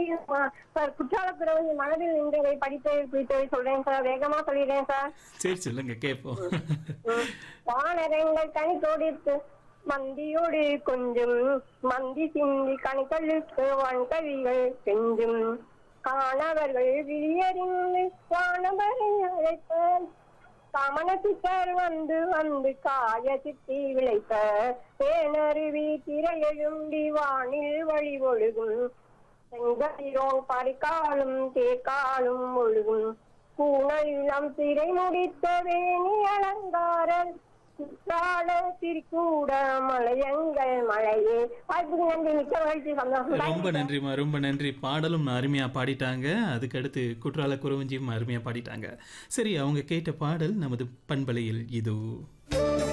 Sir குற்றாலத்துறை மனதில் நின்றவை படித்தவை பிடித்தவை சொல்றேன் சார் வேகமா சொல்லிடுறேன் சார் சரி சொல்லுங்க கேட்போம் ம். வானரங்கள் கனி தொடித்து மந்தியோடு கொஞ்சம் மந்தி சிந்தி கணிகளுக்கு வான்கவிகள் செஞ்சும் காணவர்கள் விழியறிந்து வானவரை அழைப்பார் கமனசித்தர் வந்து வந்து காய சித்தி விளைத்த தேனருவி திரையெழும்பி வானில் வழி ஒழுகும் செங்கதிரோன் பறிக்காலும் தேக்காலும் ஒழுகும் கூணம் சிறை முடித்த வேணி அலங்காரல் குற்றால திருக்கூட மலையங்கள் மழையே அதுக்கு நன்றி மிக்க மகிழ்ச்சி சந்தோஷம் ரொம்ப நன்றிம்மா ரொம்ப நன்றி பாடலும் அருமையா பாடிட்டாங்க அதுக்கடுத்து குற்றால குறவஞ்சியும் அருமையா பாடிட்டாங்க சரி அவங்க கேட்ட பாடல் நமது பண்பலையில் இது